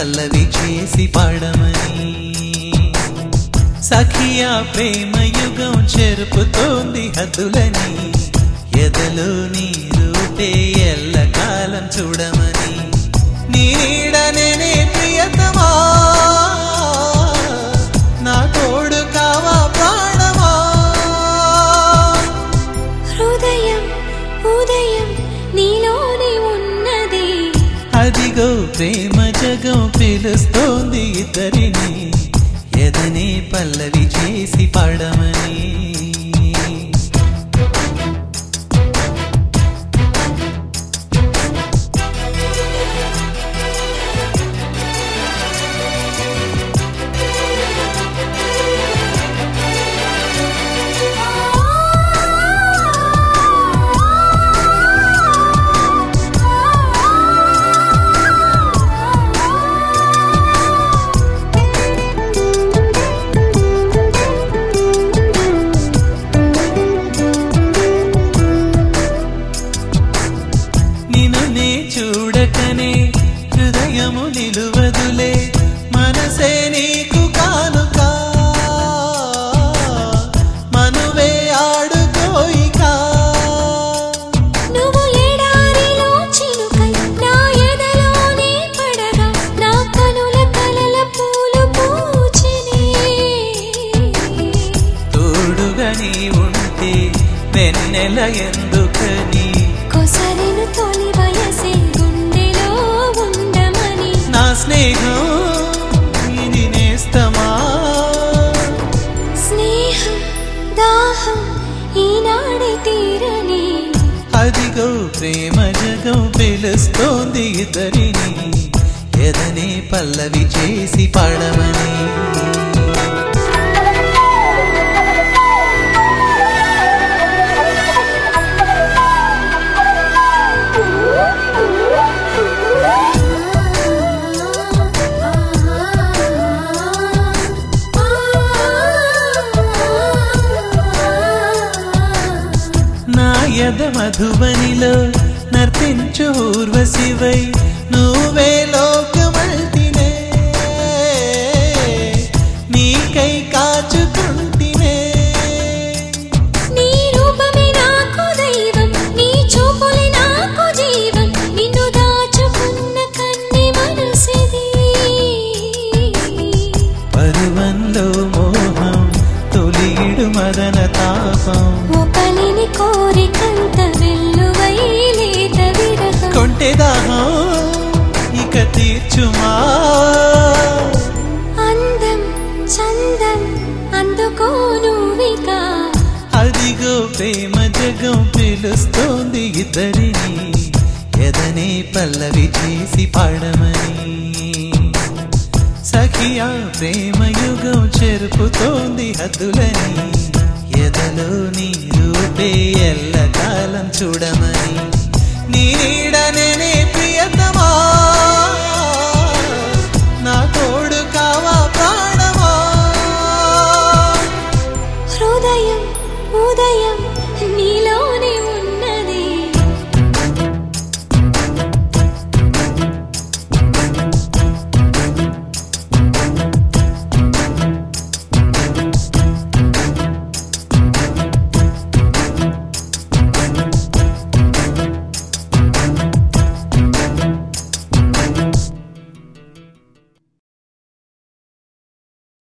పల్లవి చేసి పాడమని సఖియా ప్రేమ యుగం చెరుపుతోంది హద్దులని ఎదలో నీ రూపే ఎల్లకాలం చూడమని నీ నీడనే ప్రియతమా నా తోడు కావా ప్రాణమా హృదయం ఉదయం నీలోనే ఉన్నది అదిగో ప్రేమ జగం పిలుస్తోంది ఇద్దరిని ఎదనే పల్లవి చేసి పాడమని నిన్ను నే చూడకనే హృదయము నిలువదులే మనసే నీకు కానుక మనువే ఆడుకోయిక నువ్వు ఎడారిలో చిలుకై నా ఎదలోనే పడగా నా కనుల కలల పూలు పూచినే తోడుగా నీ ఉంటే వెన్నెల ఎందుకని కొసరిను తొలి వయసే గుండెలో ఉండమని నా స్నేహం ఇది నేస్తమా స్నేహం దాహం ఈనాడే తీరని అదిగో ప్రేమ జగం పిలుస్తోంది ఇద్దరిని ఎదనే పల్లవి చేసి పాడమని నా యద మధుబనిలో నర్తించు ఊర్వశివై నువ్వే లోకమల్తినే నీకై కాచుకుంటినే నీ రూపమే నాకు దైవం నీ చూపులే నాకు జీవం నిన్ను దాచుకున్న కన్ని మనసిది పరువంలో మోహం తొలిగిడు మదన తాపం ఒకలిని కోరికంత వెల్లువై లేత విరహం కొంటె దాహం ఇక తీర్చుమా అందం చందం అందుకోనువిక అదిగో ప్రేమ జగం పిలుస్తోంది ఇద్దరిని ఎదనే పల్లవి చేసి పాడమని సఖియా ప్రేమ యుగం చెరుపుతోంది హద్దులని ఎదలో నీ రూపే ఎల్లకాలం చూడమని నీ నీడనే ప్రియతమా నా తోడు కావా ప్రాణమా హృదయం ఉదయం నీ